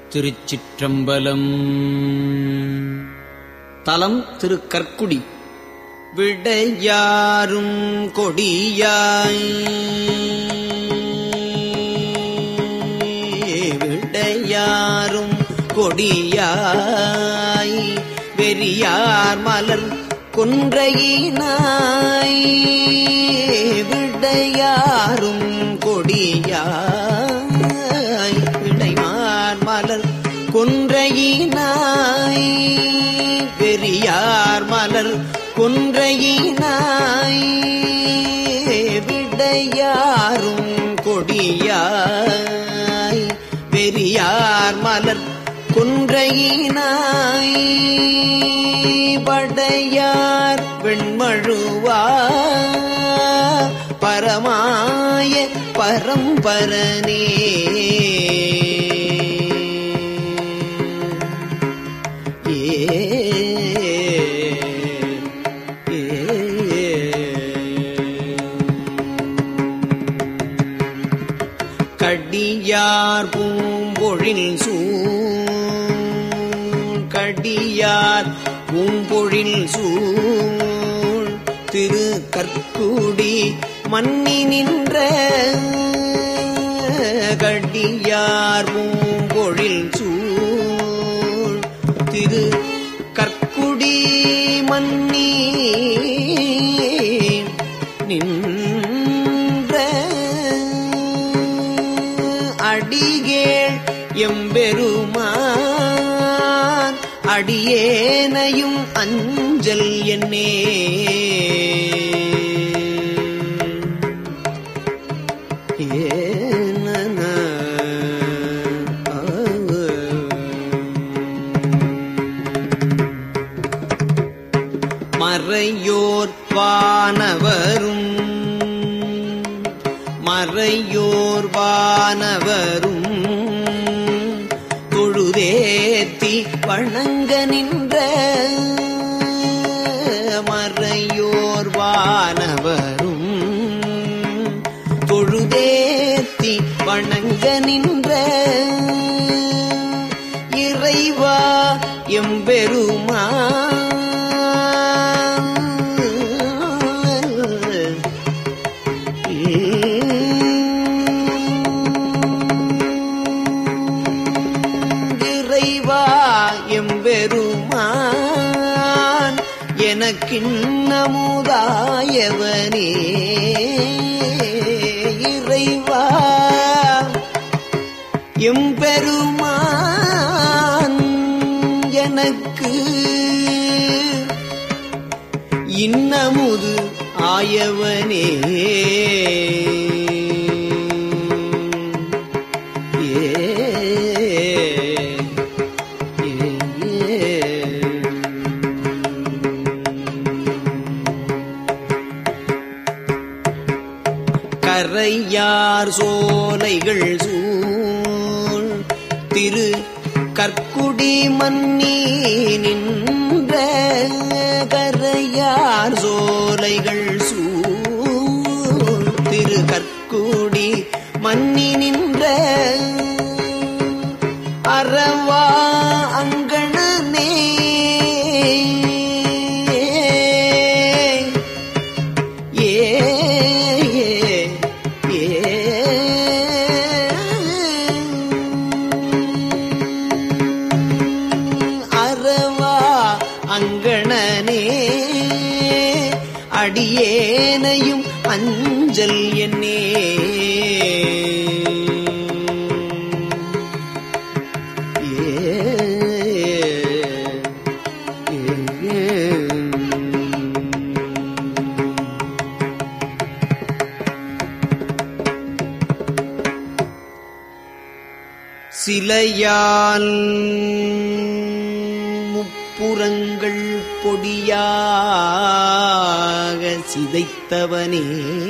திருச்சிற்றம்பலம் தலம் திருக்கற்குடி விடையாரும் கொடியாய் விடையாரும் கொடியாய் வெறியார் மலர் கொன்றையினாய் விடையாரும் கொடியாய் விடைமார் மலர் கொன்றையினாய் பெரியார் மலர் கொன்றையினாய் விடையாரும் கொடியாய் பெரியார் மலர் கொன்றையினாய் படையார் வெண்மழுவா பரமாய பரம்பரனே கடியார் பூம்பொழில் சூழ் கடியார் பூம்பொழில் சூழ் திரு கற்குடி மன்னி நின்ற கடியார் பூம்பொழில் சூழ் திரு கற்குடி மன்னி நின்ற அடிகேள் எம்பெருமான் அடியேனையும் அஞ்சல் என்னே ஏனன மறையோர் வானவரும் மறையோர் வானவரும் தொழுதேத்தி வணங்க நின்ற மறையோர் வானவரும் தொழுதேத்தி வணங்க நின்ற இறைவா எம்பெருமான் இறைவா எம்பெருமான் எனக்கின்னமுதாயவனே இறைவா எம்பெருமான் எனக்கு இன்னமுது ஆயவனே கரையார் சோலைகள் சூழ் திரு கற்குடி மன்னி நின்ற கரையார் சோலைகள் சூழ் திரு கற்குடி மன்னி நின்ற அறவா அங்கணனே ஏ ஏ அறவா அங்கணனே அடியேனையும் அஞ்சல் என்னே சிலையால் முப்புறங்கள் பொடியாக சிதைத்தவனே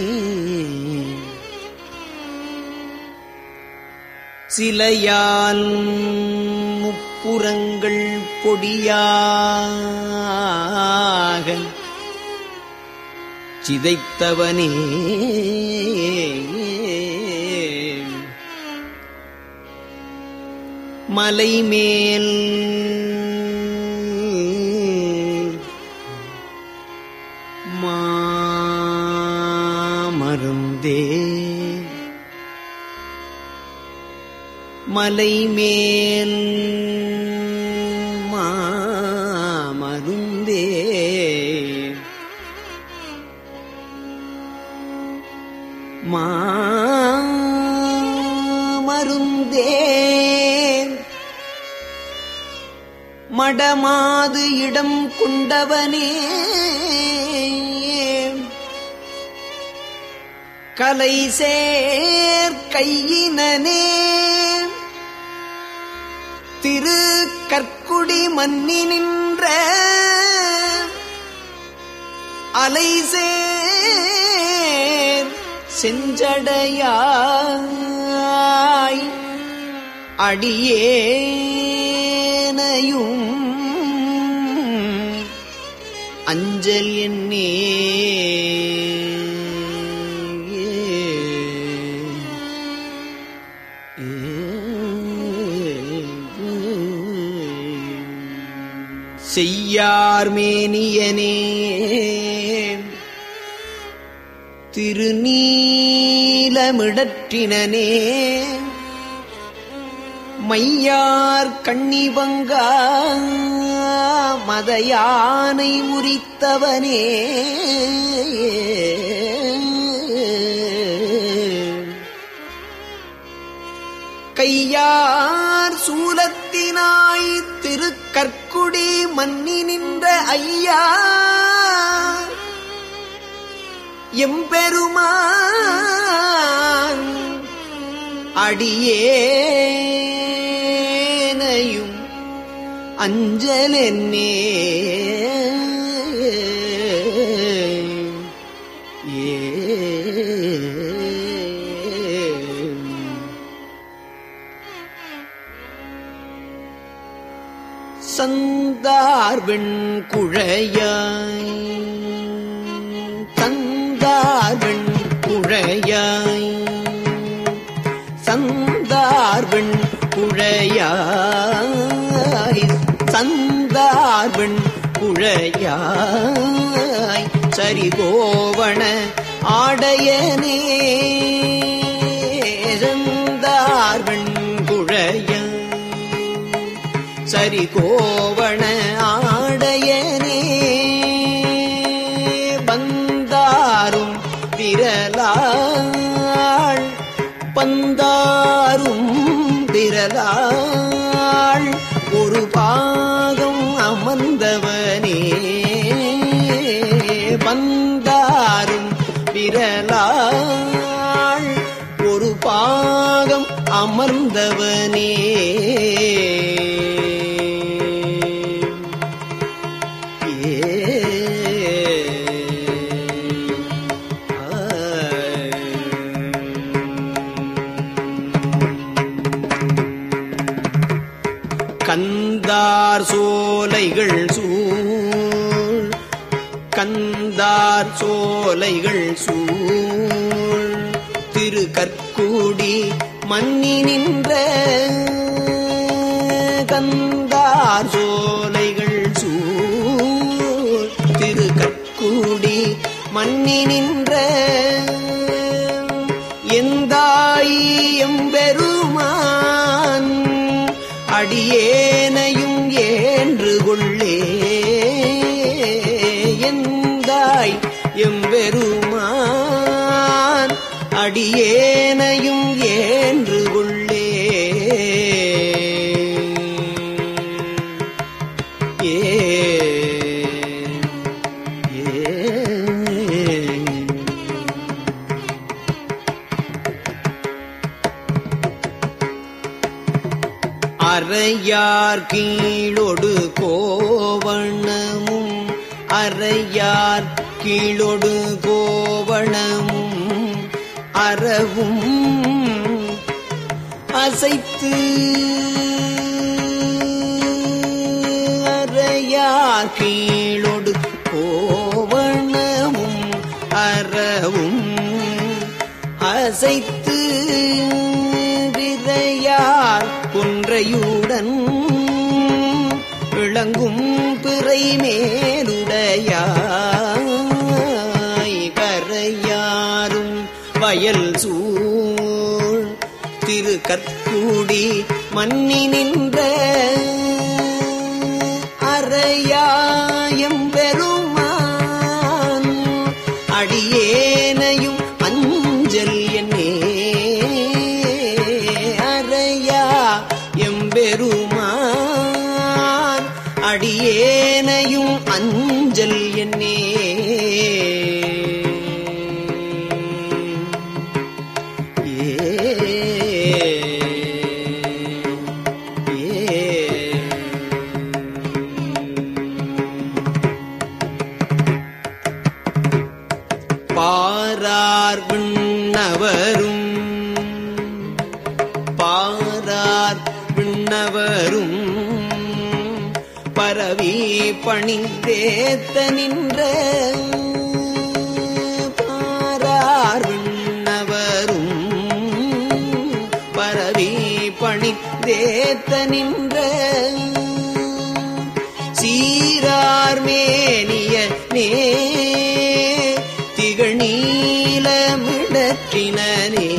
சிலையால் முப்புறங்கள் பொடியாக சிதைத்தவனே மலைமேல் மாமருந்தே மலைமேல் மாமருந்தே மாமருந்தே மடமாது இடம் கொண்டவனே கலை சேர் கையினனே திரு கற்குடி மன்னி நின்ற அலை சேர் செஞ்சடையாய் அடியேனையும் அஞ்சல் என்னே செய்யார் மேனியனே திருநீலமிடற்றினனே மையார் கண்ணிபங்கா மதயானை முறித்தவனே கையார் சூலத்தினாய் திருக்கற்குடி மன்னி நின்ற ஐயா எம்பெருமான் அடியேனையும் அஞ்சலென்னே ஏ சந்தார்வெண் குழையாய் சந்தார்வெண் குழையாய் சந்தார்வெண் குழையாய் சந்தார்வெண் குழையாய் சரிகோவண ஆடையனே சந்தார்வெண் குழையாய் சரி கோவண ஆடையனே பந்தாரும் விரலாள் பந்தாரும் விரலாள் ஒரு பாகம் அமர்ந்தவனே பந்தாரும் விரலாள் ஒரு பாகம் அமர்ந்தவனே கந்தார் சோலைகள் சூழ் கந்தார் சோலைகள் சூழ் திரு கற்கூடி மன்னி நின்ற கந்தார் சோலைகள் சூழ் திரு கற்கூடி மன்னி நின்ற எந்தாய் எம்பெருமான் அடியேனையும் ஏன்று கொள்ளே எந்தாய் எம்பெருமான் அடியேனையும் ஏன்று கொள்ளே ஏ ஏ அறையார் கீழொடு கோவணமும் அறையார் கீழொடு கோவணமும் அறவும் அசைத்து அறையார் கீழொடு கோவணமும் அறவும் அசைத்து விதையார் குன்றை பிறையுடன் விளங்கும் பிறை மேலுடையாய் கரையாரும் வயல் சூழ் திரு கற்கூடி மன்னி நின்ற அறையாயம் பெருமான் அடியேனையும் அஞ்சல் என்னே அறையா எம்பெருமான் அடியேனையும் அஞ்சல் என்னே பாரார் விண்ணவரும் பாரார் விண்ணவரும் பரவி பணிந்தேத்த நின்ற பாரார் விண்ணவரும் பரவி பணிந்தேத்த நின்ற சீரார் மேனிய நே திகழ்நீலமிடற்றினே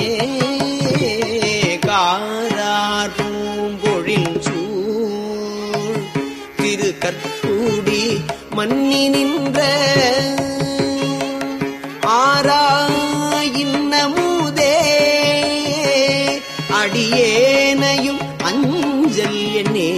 காரார் பூம்பொழில் சூழ் திரு கற்கூடி மன்னி நின்ற ஆராயின்னமுதே அடியேனையும் அஞ்சல் என்னே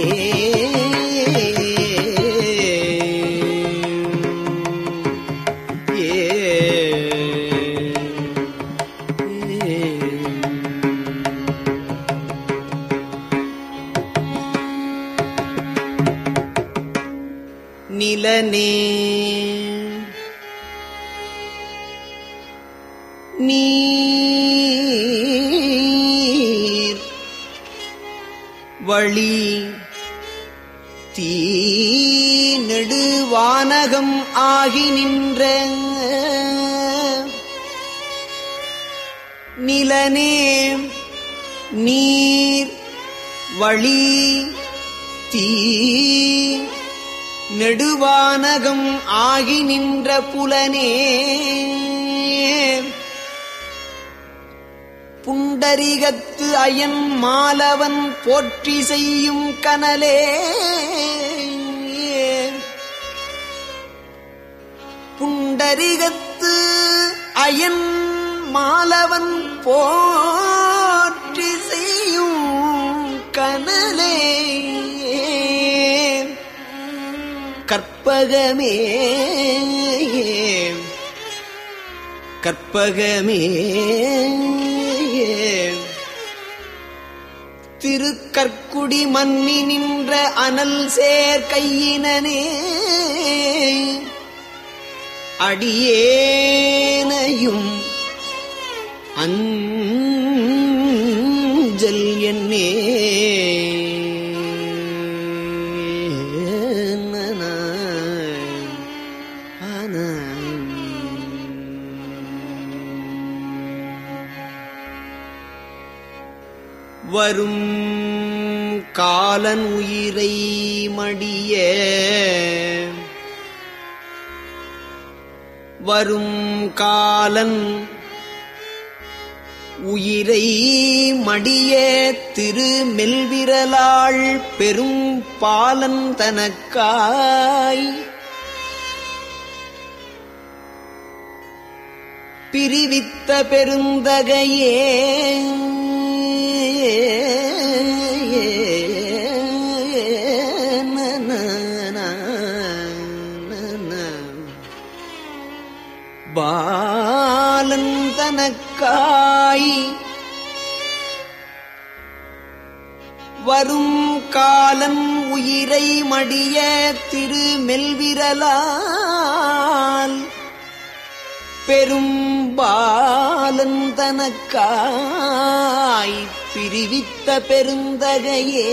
நிலனே நீர் வழி தீ நெடுவானகம் ஆகி நின்ற நிலனே நீர் வழி தீ நெடுவானகம் ஆகி நின்ற புலனே புண்டரிகத்து அயன் மாலவன் போற்றி செய்யும் கனலே புண்டரிகத்து அயன் மாலவன் போற்றி செய்யும் கனலே கற்பகமே கற்பகமே திருக்கற்குடி மன்னி நின்ற அனல் சேர் கையினனே அடியேனையும் அஞ்சல் என்னே வரும் காலன் உயிரை மடிய வரும் காலன் உயிரை மடிய திரு மெல்விரலாள் பெரும் பாலன் தனக்காய் பிரிவித்த பெருந்தகையே பாலன் தனக்காய் வரும் காலன் உயிரை மடிய திரு மெல்விரலால் பெரும் பாலன் தனக்காய் பிரிவித்த பெருந்தகையே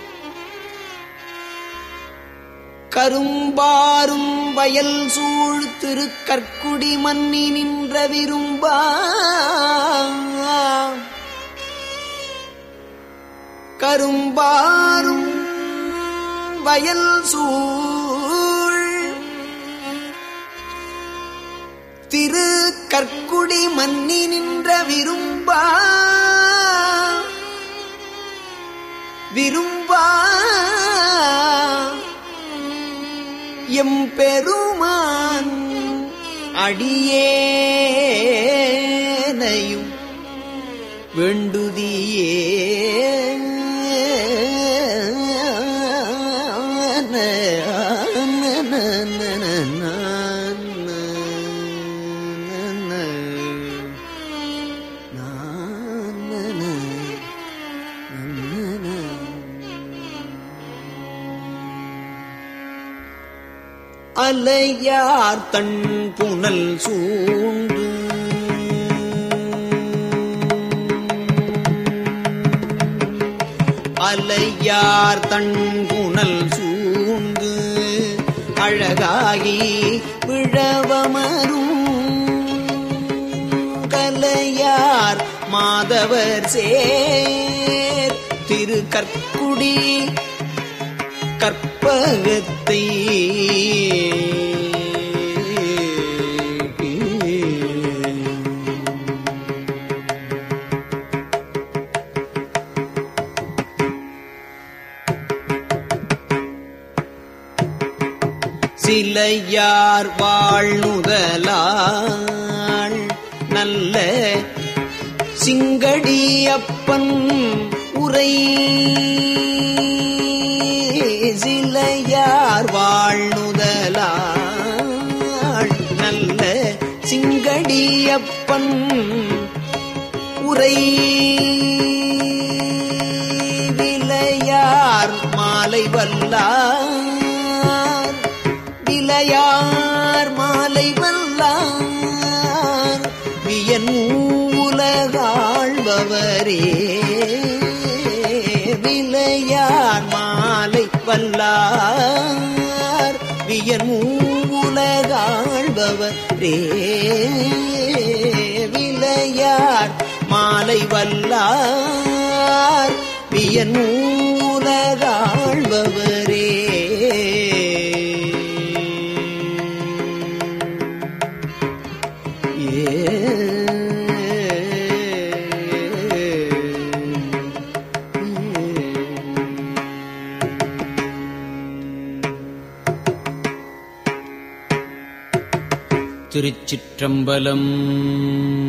கரும்பாரும் வயல் சூழ் திருக்கற்குடி மன்னி நின்ற விரும்பா கரும்பாரும் வயல் சூழ் திரு கற்குடி மன்னி நின்ற விரும்பா விரும்பா எம்பெருமான் அடியேனையும் வேண்டுதியே அலையார் தன் புனல் சூண்டு அலையார் தன் புனல் சூண்டு அழகாகி விழவமரும் கலையார் மாதவர் சேர் திரு கற்குடி கற்பகத்தை சிலையார் வாழ்நுதலாள் நல்ல சிங்கடியப்பன் உரை சிலையார் வாழ்நுதலாள் நல்ல சிங்கடியப்பன் உரை விலையார் மாலை வல்லார் விலையார் மாலை வல்லார் வியன் உலகாழ்பவரே விலையார் மாலை வல்லார் வியன் உலகாழ்பவரே விலையார் மாலை வல்லார் வியன் உலகாழ்பவரே திருச்சிற்றம்பலம்